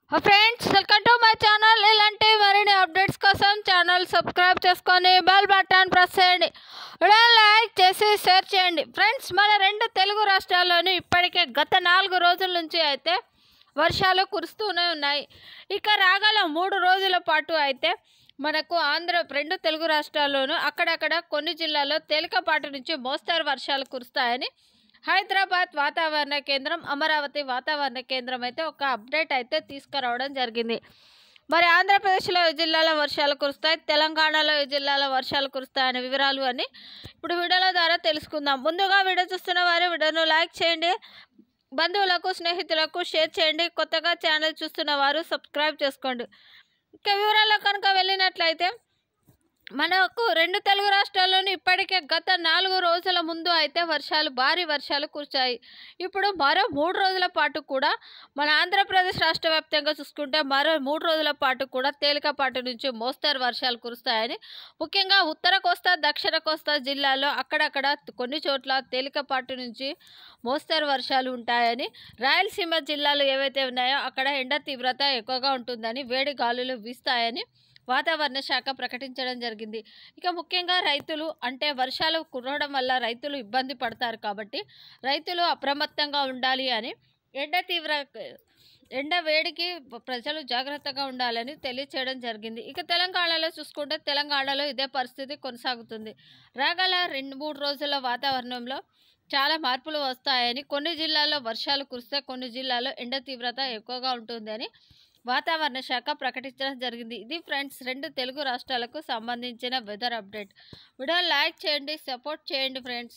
friends welcome to my channel ఇలాంటి మరిన్ని updates కోసం ఛానల్ సబ్స్క్రైబ్ చేసుకొని బెల్ బటన్ ప్రెస్ చేయండి వీడియో లైక్ చేసి షేర్ చేయండి ఫ్రెండ్స్ మన రెండు తెలుగు రాష్ట్రాల్లోని ఇప్పటికే గత నాలుగు రోజుల నుంచి అయితే వర్షాలు కురుస్తూనే ఉన్నాయి ఇక రాగల మూడు రోజుల పాటు అయితే మనకు ఆంధ్ర రెండు తెలుగు రాష్ట్రాల్లోనూ అక్కడక్కడ కొన్ని జిల్లాల్లో తేలికపాటి నుంచి మోస్తారు వర్షాలు కురుస్తాయని హైదరాబాద్ వాతావరణ కేంద్రం అమరావతి వాతావరణ కేంద్రం అయితే ఒక అప్డేట్ అయితే తీసుకురావడం జరిగింది మరి ఆంధ్రప్రదేశ్లో ఏ జిల్లాలో వర్షాలు కురుస్తాయి తెలంగాణలో ఏ జిల్లాలో వర్షాలు కురుస్తాయనే వివరాలు అని ఇప్పుడు వీడియోల ద్వారా తెలుసుకుందాం ముందుగా వీడియో చూస్తున్న వారు వీడియోను లైక్ చేయండి బంధువులకు స్నేహితులకు షేర్ చేయండి కొత్తగా ఛానల్ చూస్తున్న వారు సబ్స్క్రైబ్ చేసుకోండి ఇక వివరాల్లో కనుక వెళ్ళినట్లయితే మనకు రెండు తెలుగు రాష్ట్రాల్లోని ఇప్పటికే గత నాలుగు రోజుల ముందు అయితే వర్షాలు భారీ వర్షాలు కురిచాయి ఇప్పుడు మరో మూడు రోజుల పాటు కూడా మన ఆంధ్రప్రదేశ్ రాష్ట్ర వ్యాప్తంగా చూసుకుంటే మరో మూడు రోజుల పాటు కూడా తేలికపాటి నుంచి మోస్తరు వర్షాలు కురుస్తాయని ముఖ్యంగా ఉత్తర కోస్తా దక్షిణ కోస్తా జిల్లాల్లో అక్కడక్కడ కొన్ని చోట్ల తేలికపాటి నుంచి మోస్తరు వర్షాలు ఉంటాయని రాయలసీమ జిల్లాలు ఏవైతే ఉన్నాయో అక్కడ ఎండ తీవ్రత ఎక్కువగా ఉంటుందని వేడి గాలులు వీస్తాయని వాతావరణ శాఖ ప్రకటించడం జరిగింది ఇక ముఖ్యంగా రైతులు అంటే వర్షాలు కురవడం వల్ల రైతులు ఇబ్బంది పడతారు కాబట్టి రైతులు అప్రమత్తంగా ఉండాలి అని ఎండ తీవ్ర ఎండ వేడికి ప్రజలు జాగ్రత్తగా ఉండాలని తెలియచేయడం జరిగింది ఇక తెలంగాణలో చూసుకుంటే తెలంగాణలో ఇదే పరిస్థితి కొనసాగుతుంది రాగల రెండు మూడు రోజుల వాతావరణంలో చాలా మార్పులు వస్తాయని కొన్ని జిల్లాల్లో వర్షాలు కురిస్తే కొన్ని జిల్లాల్లో ఎండ తీవ్రత ఎక్కువగా ఉంటుందని వాతావరణ శాఖ ప్రకటించడం జరిగింది ఇది ఫ్రెండ్స్ రెండు తెలుగు రాష్ట్రాలకు సంబంధించిన వెదర్ అప్డేట్ వీడియో లైక్ చేయండి సపోర్ట్ చేయండి ఫ్రెండ్స్